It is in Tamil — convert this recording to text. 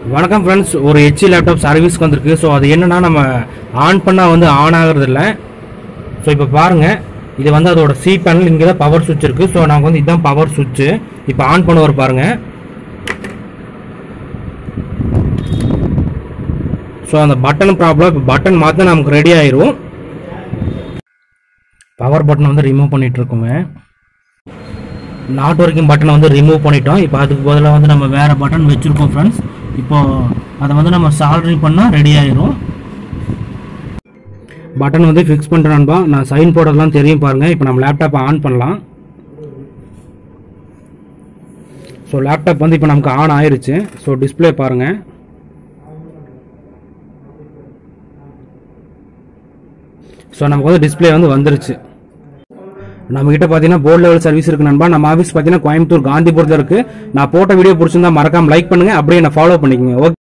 வணக்கம் ஃப்ரெண்ட்ஸ் ஒரு ஹெச்சி லேப்டாப் சர்வீஸ்க்கு வந்திருக்கு ஸோ அது என்னன்னா நம்ம ஆன் பண்ணால் வந்து ஆன் ஆகிறது இல்லை ஸோ இப்போ பாருங்க இது வந்து அதோட சி பேனல் இங்கே தான் பவர் சுவிட்ச் இருக்குது ஸோ நாங்கள் வந்து இதுதான் பவர் சுவிட்சு இப்போ ஆன் பண்ணுவார் பாருங்க ஸோ அந்த பட்டன் ப்ராப்ளம் இப்போ பட்டன் மாற்ற நமக்கு ரெடி ஆயிரும் பவர் பட்டன் வந்து ரிமூவ் பண்ணிட்டு இருக்கோங்க நாட் ஒர்க்கிங் பட்டனை வந்து ரிமூவ் பண்ணிட்டோம் இப்போ அதுக்கு பதிலாக வந்து நம்ம வேறு பட்டன் வச்சுருக்கோம் ஃப்ரெண்ட்ஸ் இப்போ அதை வந்து நம்ம சால்ட்ரிங் பண்ணால் ரெடி ஆயிரும் பட்டன் வந்து ஃபிக்ஸ் பண்ணுறேன் நண்பா நான் சைன் போடுறதுலாம் தெரியும் பாருங்கள் இப்போ நம்ம லேப்டாப்பை ஆன் பண்ணலாம் ஸோ லேப்டாப் வந்து இப்போ நமக்கு ஆன் ஆயிருச்சு ஸோ டிஸ்ப்ளே பாருங்கள் ஸோ நமக்கு வந்து டிஸ்ப்ளே வந்து வந்துருச்சு நம்ம கிட்ட பார்த்தீங்கன்னா போர்ட் லெவல் சர்வீஸ் இருக்கு நண்பா நம்ம ஆஃபீஸ் பார்த்தீங்கன்னா கோயம்புத்தூர் காந்திபுரத்தில் இருக்கு நான் போட்ட வீடியோ பிடிச்சிருந்தா மறக்காம லைக் பண்ணுங்க அப்படியே என்ன ஃபாலோ பண்ணிக்கோங்க ஓகே